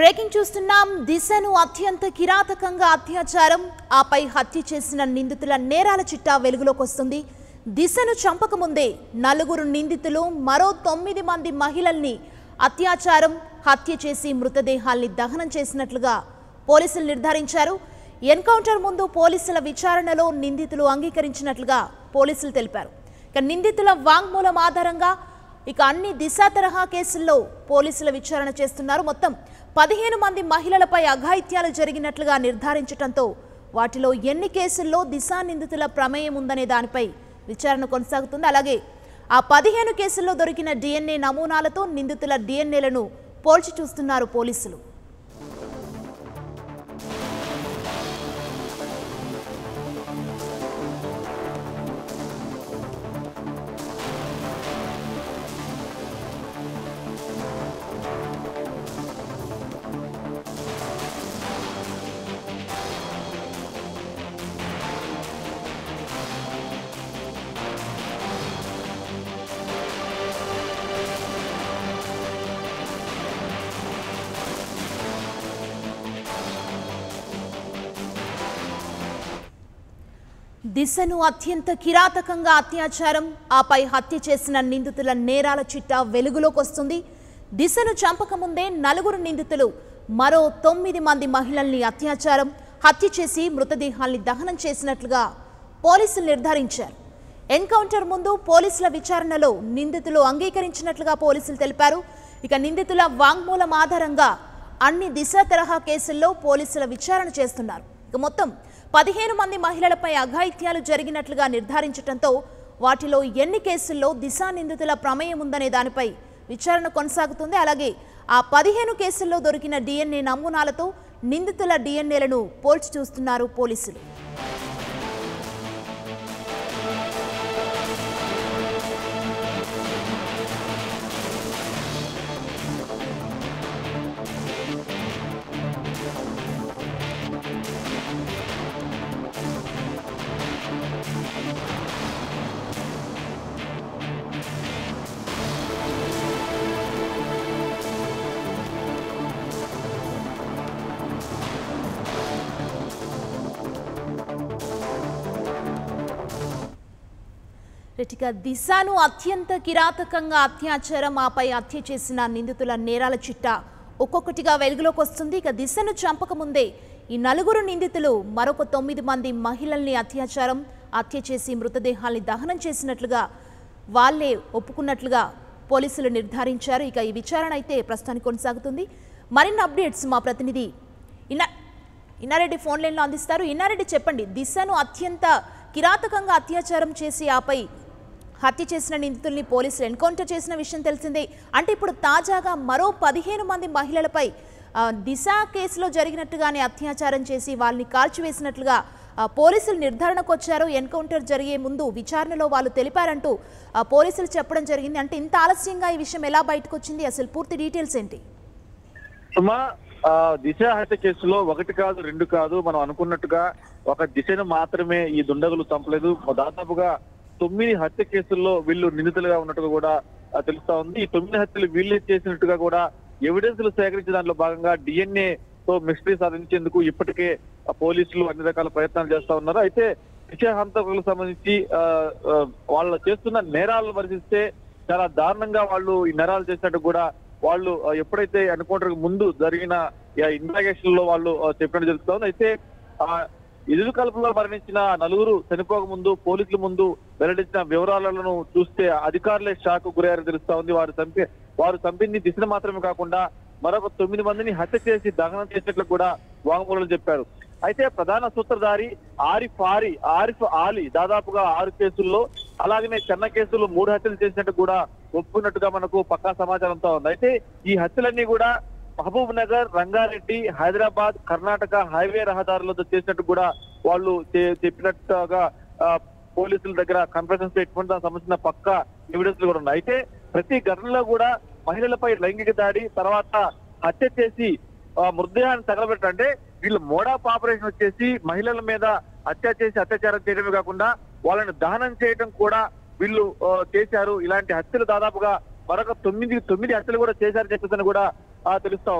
Breaking చూస్తున్నాం దిశను అత్యంత కిరాతకంగా అత్యాచారం ఆపై హత్య చేసిన నిందితుల నేరాల చిట్టా వెలుగులోకి వస్తుంది దిశను చంపకముందే నలుగురు నిందితులు మరో తొమ్మిది మంది మహిళల్ని అత్యాచారం హత్య చేసి మృతదేహాల్ని దహనం చేసినట్లుగా పోలీసులు నిర్ధారించారు ఎన్కౌంటర్ ముందు పోలీసుల విచారణలో నిందితులు అంగీకరించినట్లుగా పోలీసులు తెలిపారు ఇక నిందితుల వాంగ్మూలం ఆధారంగా ఇక అన్ని దిశ తరహా కేసుల్లో పోలీసుల విచారణ చేస్తున్నారు మొత్తం పదిహేను మంది మహిళలపై అఘాయిత్యాలు జరిగినట్లుగా నిర్ధారించడంతో వాటిలో ఎన్ని కేసుల్లో దిశ నిందితుల ప్రమేయం ఉందనే దానిపై విచారణ కొనసాగుతుంది అలాగే ఆ పదిహేను కేసుల్లో దొరికిన డిఎన్ఏ నమూనాలతో నిందితుల డిఎన్ఏలను పోల్చి చూస్తున్నారు పోలీసులు దిశను అత్యంత కిరాతకంగా అత్యాచారం ఆపై హత్య చేసిన నిందితుల నేరాల చిట్టా వెలుగులోకి వస్తుంది దిశను చంపకముందే నలుగురు నిందితులు మరో తొమ్మిది మంది మహిళల్ని అత్యాచారం హత్య చేసి మృతదేహాల్ని దహనం చేసినట్లుగా పోలీసులు నిర్ధారించారు ఎన్కౌంటర్ ముందు పోలీసుల విచారణలో నిందితులు అంగీకరించినట్లుగా పోలీసులు తెలిపారు ఇక నిందితుల వాంగ్మూలం ఆధారంగా అన్ని దిశ తరహా కేసుల్లో పోలీసుల విచారణ చేస్తున్నారు ఇక మొత్తం పదిహేను మంది మహిళలపై అఘాయిత్యాలు జరిగినట్లుగా నిర్ధారించడంతో వాటిలో ఎన్ని కేసుల్లో దిశా నిందితుల ప్రమేయం ఉందనే దానిపై విచారణ కొనసాగుతుంది అలాగే ఆ పదిహేను కేసుల్లో దొరికిన డిఎన్ఏ నమూనాలతో నిందితుల డిఎన్ఏలను పోల్చి చూస్తున్నారు పోలీసులు ఇక దిశాను అత్యంత కిరాతకంగా అత్యాచారం ఆపై హత్య చేసిన నిందితుల నేరాల చిట్టా ఒక్కొక్కటిగా వెలుగులోకి వస్తుంది ఇక దిశను చంపకముందే ఈ నలుగురు నిందితులు మరొక తొమ్మిది మంది మహిళల్ని అత్యాచారం హత్య చేసి మృతదేహాల్ని దహనం చేసినట్లుగా వాళ్ళే ఒప్పుకున్నట్లుగా పోలీసులు నిర్ధారించారు ఇక ఈ విచారణ అయితే ప్రస్తుతానికి కొనసాగుతుంది మరిన్ని అప్డేట్స్ మా ప్రతినిధి ఇన్న ఇన్నారెడ్డి ఫోన్ లైన్లో అందిస్తారు ఇన్నారెడ్డి చెప్పండి దిశను అత్యంత కిరాతకంగా అత్యాచారం చేసి ఆపై హత్య చేసిన నిందితుల్ని పోలీసులు ఎన్కౌంటర్ చేసిన విషయం తెలిసిందే అంటే ఇప్పుడు తాజాగా మరో పదిహేను మంది మహిళలపై ఆ, దిశ కేసులో జరిగినట్టుగానే అత్యాచారం చేసి వాళ్ళని కాల్చివేసినట్లుగా ఆ, పోలీసులు నిర్ధారణకు వచ్చారు ఎన్కౌంటర్ జరిగే ముందు విచారణలో వాళ్ళు తెలిపారంటూ ఆ, పోలీసులు చెప్పడం జరిగింది అంటే ఇంత ఆలస్యంగా ఈ విషయం ఎలా బయటకు వచ్చింది అసలు పూర్తి డీటెయిల్స్ ఏంటి సుమా ఆ, దిశ హత్య కేసులో ఒకటి కాదు రెండు కాదు మనం అనుకున్నట్టుగా ఒక దిశను మాత్రమే ఈ దుండగులు చంపలేదు దాదాపుగా తొమ్మిది హత్య కేసుల్లో వీళ్ళు నిందితులుగా ఉన్నట్టుగా కూడా ఆ, తెలుస్తా ఉంది ఈ తొమ్మిది హత్యలు వీళ్ళే చేసినట్టుగా కూడా ఎవిడెన్స్లు సేకరించే దాంట్లో భాగంగా డిఎన్ఏ తో మిస్టరీ సాధించేందుకు ఇప్పటికే ఆ, పోలీసులు అన్ని రకాల ప్రయత్నాలు చేస్తా ఉన్నారు అయితే దిశ హంతకులకు సంబంధించి ఆ, ఆ, వాళ్ళు చేస్తున్న నేరాలను పరిశీలిస్తే చాలా దారుణంగా వాళ్ళు ఈ నేరాలు చేసినట్టు కూడా వాళ్ళు ఆ, ఎప్పుడైతే ఎన్కౌంటర్ ముందు జరిగిన ఇంట్రాగేషన్ లో వాళ్ళు ఆ, చెప్పినట్టు తెలుస్తా ఉంది అయితే ఆ ఎదురు కలుపులో మరణించిన నలుగురు చనిపోక ముందు పోలీసుల ముందు వెల్లడించిన వివరాలను చూస్తే అధికారులే షాక్ గురయ్యారని తెలుస్తా ఉంది వారు చంపి వారు చంపింది దిశను మాత్రమే కాకుండా మరొక తొమ్మిది మందిని హత్య చేసి దహనం చేసినట్లు కూడా వాంగ్మూలం చెప్పారు అయితే ప్రధాన సూత్రధారి ఆరిఫ్ ఆరి ఆరిఫ్ ఆలి దాదాపుగా ఆరు కేసుల్లో అలాగనే చిన్న కేసులు మూడు హత్యలు చేసినట్టు కూడా ఒప్పుకున్నట్టుగా మనకు పక్కా సమాచారంతో ఉంది అయితే ఈ హత్యలన్నీ కూడా మహబూబ్ నగర్ రంగారెడ్డి హైదరాబాద్ కర్ణాటక హైవే రహదారులతో చేసినట్టు కూడా వాళ్ళు చే- చెప్పినట్టుగా ఆ, పోలీసుల దగ్గర కన్ఫెషన్ స్టేట్మెంట్ దానికి సంబంధించిన పక్క ఎవిడెన్స్ కూడా ఉన్నాయి అయితే ప్రతి ఘటనలో కూడా మహిళలపై లైంగిక దాడి తర్వాత హత్య చేసి ఆ, మృతదేహాన్ని తగలబెట్టడం అంటే వీళ్ళు మోడాప్ ఆపరేషన్ వచ్చేసి మహిళల మీద హత్య చేసి అత్యాచారం చేయడమే కాకుండా వాళ్ళని దహనం చేయడం కూడా వీళ్ళు ఆ, చేశారు ఇలాంటి హత్యలు దాదాపుగా మరొక తొమ్మిది తొమ్మిది హత్యలు కూడా చేశారని చెప్పేసి కూడా ఆ, తెలుస్తా ఉంది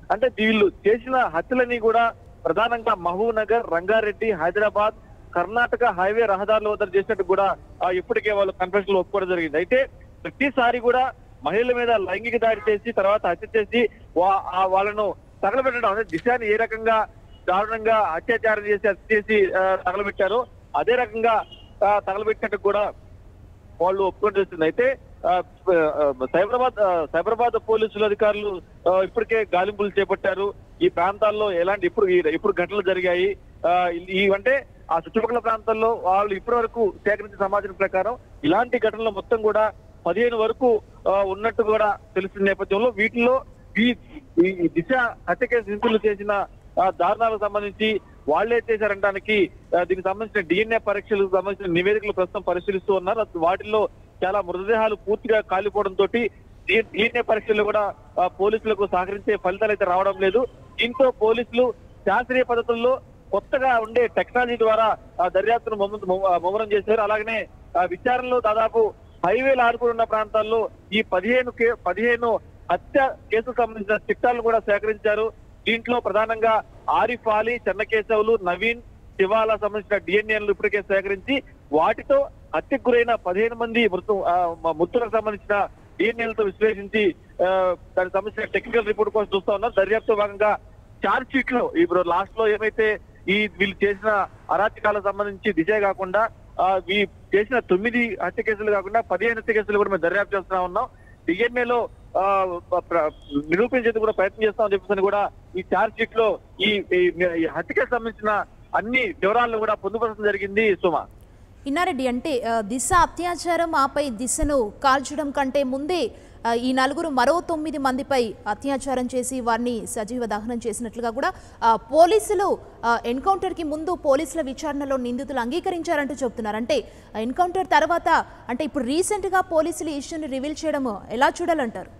అంటే వీళ్ళు చేసిన హత్యలన్నీ కూడా ప్రధానంగా మహబూబ్ నగర్ రంగారెడ్డి హైదరాబాద్ కర్ణాటక హైవే రహదారుల వద్ద చేసినట్టు కూడా ఆ, ఇప్పటికే వాళ్ళు కన్ఫెషన్ లో ఒప్పుకోవడం జరిగింది అయితే ప్రతిసారి కూడా మహిళల మీద లైంగిక దాడి చేసి తర్వాత హత్య చేసి వా- ఆ వాళ్ళను తగలబెట్టడం అంటే దిశాని ఏ రకంగా దారుణంగా అత్యాచారం చేసి హత్య చేసి ఆ, తగలబెట్టారో అదే రకంగా ఆ, తగలబెట్టినట్టు కూడా వాళ్ళు ఒప్పుకొని చేస్తుంది అయితే ఆ, ఆ, సైబరాబాద్ ఆ, సైబరాబాద్ పోలీసులు అధికారులు ఆ, ఇప్పటికే గాలింపులు చేపట్టారు ఈ ప్రాంతాల్లో ఎలాంటి ఇప్పుడు ఈ- ఇప్పుడు ఘటనలు జరిగాయి ఆ, ఈ అంటే ఆ చుట్టుపక్కల ప్రాంతాల్లో వాళ్ళు ఇప్పటి వరకు సేకరించిన సమాచారం ప్రకారం ఇలాంటి ఘటనలు మొత్తం కూడా పదిహేను వరకు ఆ, ఉన్నట్టు కూడా తెలిసిన నేపథ్యంలో వీటిలో ఈ ఈ ఈ దిశ హత్య కేసు నిందితులు చేసిన ఆ, దారుణాలకు సంబంధించి వాళ్లే చేశారనడానికి ఆ, దీనికి సంబంధించిన డిఎన్ఏ పరీక్షలకు సంబంధించిన నివేదికలు ప్రస్తుతం పరిశీలిస్తూ ఉన్నారు అది వాటిల్లో చాలా మృతదేహాలు పూర్తిగా కాలిపోవడం తోటి డిఎన్ఏ పరీక్షలు కూడా ఆ, పోలీసులకు సహకరించే ఫలితాలు అయితే రావడం లేదు దీంతో పోలీసులు శాస్త్రీయ పద్ధతుల్లో కొత్తగా ఉండే టెక్నాలజీ ద్వారా ఆ దర్యాప్తును ముమ్మ- ముమ్మ- ముమ్మరం చేశారు అలాగనే ఆ విచారణలో దాదాపు హైవేలు ఆడుకుని ఉన్న ప్రాంతాల్లో ఈ పదిహేను కే పదిహేను హత్య కేసుకు సంబంధించిన చిట్టాలను కూడా సేకరించారు దీంట్లో ప్రధానంగా ఆరిఫ్ అలీ చెన్నకేశవులు నవీన్ శివాల సంబంధించిన డిఎన్ఏలు ఇప్పటికే సేకరించి వాటితో హత్యకు గురైన పదిహేను మంది మృతు ఆ, మ- మృతులకు సంబంధించిన డిఎన్ఏలతో విశ్లేషించి ఆ, దానికి సంబంధించిన టెక్నికల్ రిపోర్ట్ కోసం చూస్తా ఉన్నారు దర్యాప్తు భాగంగా చార్జ్ షీట్ లో ఇప్పుడు లాస్ట్ లో ఏమైతే ఈ వీళ్ళు చేసిన అరాచకాలకు సంబంధించి దిశే కాకుండా ఆ, ఈ చేసిన తొమ్మిది హత్య కేసులు కాకుండా పదిహేను హత్య కేసులు కూడా మేము దర్యాప్తు చేస్తున్నా ఉన్నాం డిఎన్ఏ లో ఆ, ప్ర- నిరూపించేందుకు కూడా ప్రయత్నం చేస్తామని చెప్పేసి కూడా ఈ చార్జ్ షీట్ లో ఈ ఈ- ఈ హత్యకి సంబంధించిన అన్ని వివరాలను కూడా పొందుపరచడం జరిగింది సుమ ఇన్నారెడ్డి అంటే ఆ, దిశ అత్యాచారం ఆపై దిశను కాల్చడం కంటే ముందే ఆ, ఈ నలుగురు మరో తొమ్మిది మందిపై అత్యాచారం చేసి వారిని సజీవ దహనం చేసినట్లుగా కూడా ఆ, పోలీసులు ఆ, ఎన్కౌంటర్కి ముందు పోలీసుల విచారణలో నిందితులు అంగీకరించారంటూ చెప్తున్నారు అంటే ఆ, ఎన్కౌంటర్ తర్వాత అంటే ఇప్పుడు రీసెంట్గా పోలీసులు ఈ ఇష్యూని రివీల్ చేయడం ఎలా చూడాలంటారు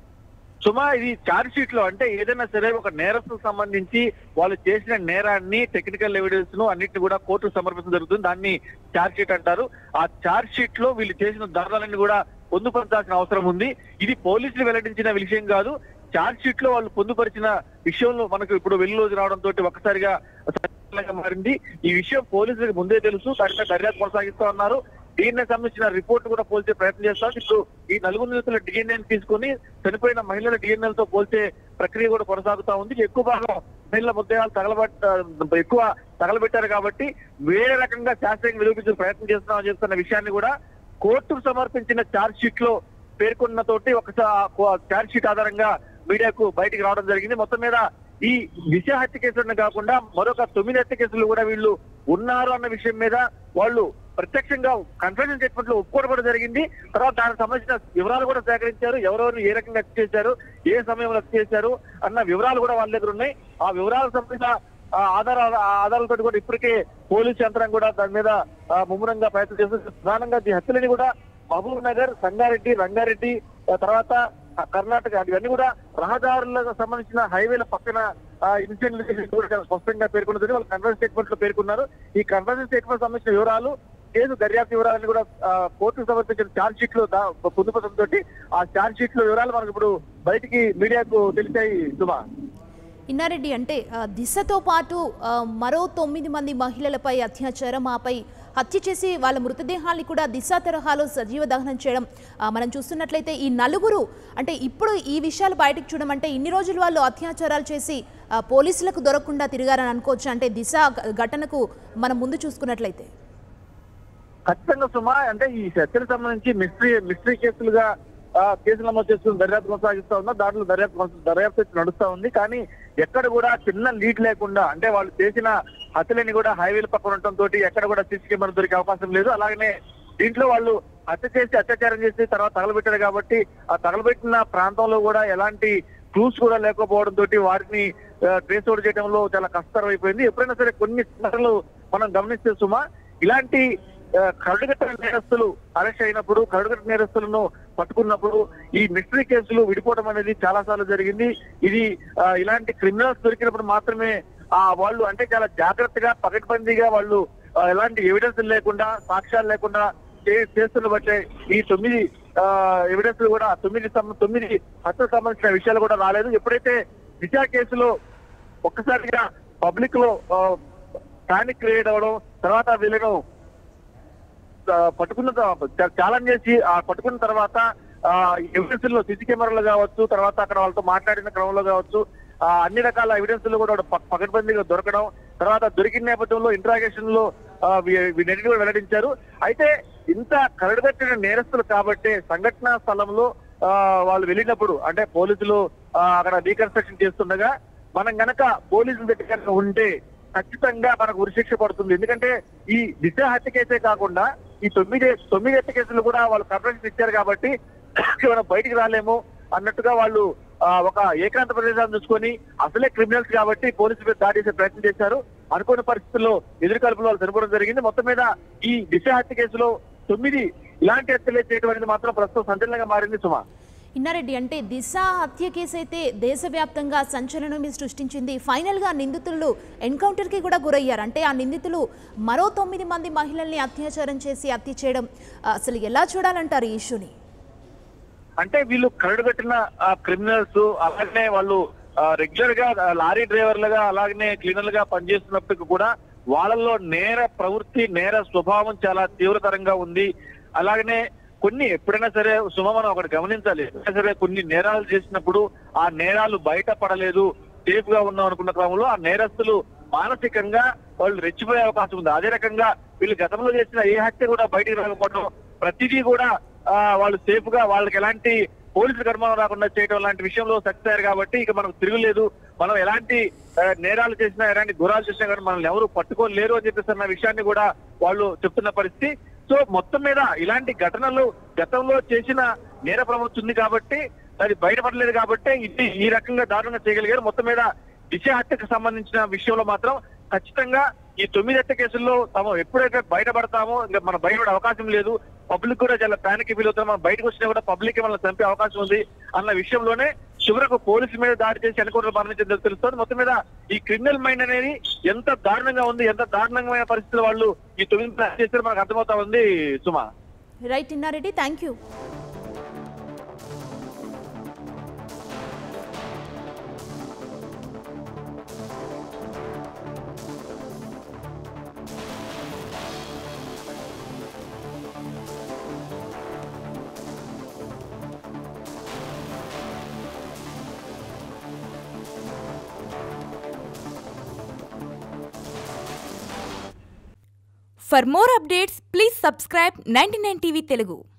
సుమా ఇది చార్జ్ షీట్ లో అంటే ఏదైనా సరే ఒక నేరస్తుకు సంబంధించి వాళ్ళు చేసిన నేరాన్ని టెక్నికల్ ఎవిడెన్స్ ను అన్నిటిని కూడా కోర్టుకు సమర్పించడం జరుగుతుంది దాన్ని చార్జ్ షీట్ అంటారు ఆ చార్జ్ షీట్ లో వీళ్ళు చేసిన దారుణాలన్నీ కూడా పొందుపరచాల్సిన అవసరం ఉంది ఇది పోలీసులు వెల్లడించిన విషయం కాదు చార్జ్ షీట్ లో వాళ్ళు పొందుపరిచిన విషయంలో మనకు ఇప్పుడు వెలుగులోకి రావడం తోటి ఒక్కసారిగా సంచలనంగా మారింది ఈ విషయం పోలీసులకు ముందే తెలుసు దానిపై దర్యాప్తు కొనసాగిస్తా ఉన్నారు దీన్ని సంబంధించిన రిపోర్ట్ కూడా పోల్చే ప్రయత్నం చేస్తాం ఇప్పుడు ఈ నలుగురు నిందితుల డిఎన్ఏ తీసుకొని చనిపోయిన మహిళల DNA తో పోల్చే ప్రక్రియ కూడా కొనసాగుతా ఉంది ఎక్కువ భాగం మహిళల మృతదేహాలు తగలబెట్ట ఎక్కువ తగలబెట్టారు కాబట్టి వేరే రకంగా శాస్త్రీయంగా నిరూపించే ప్రయత్నం చేస్తున్నామని చెప్తున్న విషయాన్ని కూడా కోర్టుకు సమర్పించిన ఛార్జ్ షీట్ లో పేర్కొన్న తోటి ఒక ఛార్జ్ షీట్ ఆధారంగా మీడియాకు బయటికి రావడం జరిగింది మొత్తం మీద ఈ దిశ హత్య కేసులను కాకుండా మరొక తొమ్మిది హత్య కేసులు కూడా వీళ్ళు ఉన్నారు అన్న విషయం మీద వాళ్ళు ప్రత్యక్షంగా కన్ఫెషన్ స్టేట్మెంట్ లో ఒప్పుకోవడం కూడా జరిగింది తర్వాత దానికి సంబంధించిన వివరాలు కూడా సేకరించారు ఎవరెవరు ఏ రకంగా హత్య చేశారు ఏ సమయంలో హత్య చేశారు అన్న వివరాలు కూడా వాళ్ళ దగ్గర ఉన్నాయి ఆ వివరాలకు సంబంధించిన ఆ ఆధారాల ఆ ఆధారాలతో కూడా ఇప్పటికే పోలీస్ యంత్రం కూడా దాని మీద ఆ, ముమ్మరంగా ప్రయత్నం చేస్తుంది ప్రధానంగా ఈ హత్యలని కూడా మహబూబ్ నగర్ సంగారెడ్డి రంగారెడ్డి ఆ తర్వాత ఆ కర్ణాటక ఇవన్నీ కూడా రహదారులకు సంబంధించిన హైవేల పక్కన ఇన్సిడెంట్ కూడా చాలా స్పష్టంగా పేర్కొన్నది వాళ్ళు కన్వర్షన్ స్టేట్మెంట్ లో పేర్కొన్నారు ఈ కన్వర్షన్ స్టేట్మెంట్ సంబంధించిన వివరాలు కేసు దర్యాప్తు వివరాలను కూడా ఆ, కోర్టుకు సమర్పించిన ఛార్జ్ షీట్ లో దా- పొందుపరచడం తోటి ఆ ఛార్జ్ షీట్ లో వివరాలు మనకు ఇప్పుడు బయటికి మీడియాకు తెలిసాయి సుమా ఇన్నారెడ్డి అంటే ఆ, దిశతో పాటు ఆ, మరో తొమ్మిది మంది మహిళలపై అత్యాచారం ఆపై హత్య చేసి వాళ్ళ మృతదేహాల్ని కూడా దిశ తరహాలో సజీవ దహనం చేయడం ఆ, మనం చూస్తున్నట్లయితే ఈ నలుగురు అంటే ఇప్పుడు ఈ విషయాలు బయటకు చూడడం అంటే ఇన్ని రోజులు వాళ్ళు అత్యాచారాలు చేసి ఆ, పోలీసులకు దొరకకుండా తిరిగారని అనుకోవచ్చు అంటే దిశ ఘ- ఘటనకు మనం ముందు చూసుకున్నట్లయితే ఖచ్చితంగా సుమా అంటే ఈ హత్యలకు సంబంధించి మిస్టరీ మిస్టరీ కేసులుగా ఆ, కేసులు నమోదు చేసుకుని దర్యాప్తు కొనసాగిస్తా ఉన్నా దాంట్లో దర్యాప్తు కొనసా- దర్యాప్తు అయితే నడుస్తా ఉంది కానీ ఎక్కడ కూడా చిన్న లీడ్ లేకుండా అంటే వాళ్ళు చేసిన హత్యలని కూడా హైవేల పక్కన ఉండటం తోటి ఎక్కడ కూడా సీసీ కెమెరా దొరికే అవకాశం లేదు అలాగనే దీంట్లో వాళ్ళు హత్య చేసి అత్యాచారం చేసి తర్వాత తగలబెట్టారు కాబట్టి ఆ తగలబెట్టిన ప్రాంతంలో కూడా ఎలాంటి క్లూస్ కూడా లేకపోవడం తోటి వారిని ట్రేస్ అవుట్ చేయడంలో చాలా కష్టతరం అయిపోయింది ఎప్పుడైనా సరే కొన్ని సంఘటనలు మనం గమనిస్తే సుమా ఇలాంటి ఆ, కరడుగట్ట నేరస్తులు అరెస్ట్ అయినప్పుడు కరడుగట్ట నేరస్తులను పట్టుకున్నప్పుడు ఈ మిస్టరీ కేసులు విడిపోవడం అనేది చాలా సార్లు జరిగింది ఇది ఆ, ఇలాంటి క్రిమినల్స్ దొరికినప్పుడు మాత్రమే ఆ వాళ్ళు అంటే చాలా జాగ్రత్తగా పకడ్బందీగా వాళ్ళు ఆ, ఎలాంటి ఎవిడెన్స్ లేకుండా సాక్ష్యాలు లేకుండా చే- చేస్తున్న బట్టే ఈ తొమ్మిది ఎవిడెన్స్ కూడా తొమ్మిది సం- తొమ్మిది హత్యకు సంబంధించిన విషయాలు కూడా రాలేదు ఎప్పుడైతే దిశ కేసులో ఒక్కసారిగా పబ్లిక్ లో పానిక్ క్రియేట్ అవ్వడం తర్వాత వీళ్ళను ఆ, పట్టుకున్న త- ఛాలెంజ్ చేసి ఆ పట్టుకున్న తర్వాత ఎవిడెన్స్ లో సీసీ కెమెరాలు కావచ్చు తర్వాత అక్కడ వాళ్ళతో మాట్లాడిన క్రమంలో కావచ్చు ఆ, అన్ని రకాల ఎవిడెన్స్ లో కూడా ప- పకడ్బందీగా దొరకడం తర్వాత దొరికిన నేపథ్యంలో ఇంట్రాగేషన్ లో ఆ, వీ- వీటన్నిటిని కూడా వెల్లడించారు అయితే ఇంత కరడుగట్టిన నేరస్తులు కాబట్టి సంఘటనా స్థలంలో ఆ, వాళ్ళు వెళ్ళినప్పుడు అంటే పోలీసులు ఆ, అక్కడ రీకన్స్ట్రక్షన్ చేస్తుండగా మనం గనక పోలీసుల దగ్గర కనుక ఉంటే ఖచ్చితంగా మనకు ఉరిశిక్ష పడుతుంది ఎందుకంటే ఈ దిశ హత్య కేసే కాకుండా ఈ తొమ్మిది తొమ్మిది హత్య కేసులు కూడా వాళ్ళు కన్ఫరెన్స్ ఇచ్చారు కాబట్టి మనం బయటికి రాలేము అన్నట్టుగా వాళ్ళు ఆ, ఒక ఏకాంత ప్రదేశాన్ని చూసుకొని అసలే క్రిమినల్స్ కాబట్టి పోలీసుల మీద దాడి చేసే ప్రయత్నం చేశారు అనుకోని పరిస్థితుల్లో ఎదురుకల్పులు వాళ్ళు చనిపోవడం జరిగింది మొత్తం మీద ఈ దిశ హత్య కేసులో తొమ్మిది ఇలాంటి హత్యలే చేయడం అనేది మాత్రం ప్రస్తుతం సంచలనంగా మారింది సుమా ఇన్నారెడ్డి అంటే దిశ హత్య కేసు అయితే దేశవ్యాప్తంగా సంచలనం సృష్టించింది ఫైనల్గా నిందితులు ఎన్కౌంటర్కి కూడా గురయ్యారు అంటే ఆ నిందితులు మరో తొమ్మిది మంది మహిళల్ని అత్యాచారం చేసి హత్య చేయడం ఆ, అసలు ఎలా చూడాలంటారు ఈ ఇష్యూని అంటే వీళ్ళు కరడు కట్టిన క్రిమినల్స్ అలాగనే వాళ్ళు రెగ్యులర్ గా ఆ, లారీ డ్రైవర్లుగా అలాగనే క్లీనర్లుగా పనిచేస్తున్నప్పటికీ కూడా వాళ్ళల్లో నేర ప్రవృత్తి నేర స్వభావం చాలా తీవ్రతరంగా ఉంది అలాగనే కొన్ని ఎప్పుడైనా సరే సుమ మనం ఒకటి గమనించాలి ఎప్పుడైనా సరే కొన్ని నేరాలు చేసినప్పుడు ఆ నేరాలు బయటపడలేదు సేఫ్ గా ఉన్నాం అనుకున్న క్రమంలో ఆ నేరస్తులు మానసికంగా వాళ్ళు రెచ్చిపోయే అవకాశం ఉంది అదే రకంగా వీళ్ళు గతంలో చేసిన ఏ హత్య కూడా బయటికి రాకపోవడం ప్రతిదీ కూడా ఆ, వాళ్ళు సేఫ్ గా వాళ్ళకి ఎలాంటి పోలీసులు కర్మం రాకుండా చేయడం లాంటి విషయంలో సక్సెస్ అయ్యారు కాబట్టి ఇక మనకు తిరుగులేదు మనం ఎలాంటి ఆ, నేరాలు చేసినా ఎలాంటి గురాలు చేసినా కానీ మనల్ని ఎవరు పట్టుకోలేరు అని చెప్పేసి అన్న విషయాన్ని కూడా వాళ్ళు చెప్తున్న పరిస్థితి సో మొత్తం మీద ఇలాంటి ఘటనలు గతంలో చేసిన నేర ప్రవృత్తి ఉంది కాబట్టి అది బయటపడలేదు కాబట్టి ఇది ఈ రకంగా దారుణంగా చేయగలిగారు మొత్తం మీద దిశ హత్యకు సంబంధించిన విషయంలో మాత్రం ఖచ్చితంగా ఈ తొమ్మిది హత్య కేసుల్లో తాము ఎప్పుడైతే బయటపడతామో ఇంకా మన బయటపడే అవకాశం లేదు పబ్లిక్ కూడా చాలా ప్యానిక్ ఫీల్ అవుతారు మనం బయటకు వచ్చినా కూడా పబ్లిక్ మనల్ని చంపే అవకాశం ఉంది అన్న విషయంలోనే చివరకు పోలీసు మీద దాడి చేసి ఎన్కౌంటర్ మరణించిందని తెలుస్తుంది మొత్తం మీద ఈ క్రిమినల్ మైండ్ అనేది ఎంత దారుణంగా ఉంది ఎంత దారుణమైన పరిస్థితులు వాళ్ళు ఈ తొమ్మిది మంది హత్య చేస్తే మనకు అర్థమవుతా ఉంది సుమా right Innareddy thank you For more updates, please subscribe 99 TV Telugu.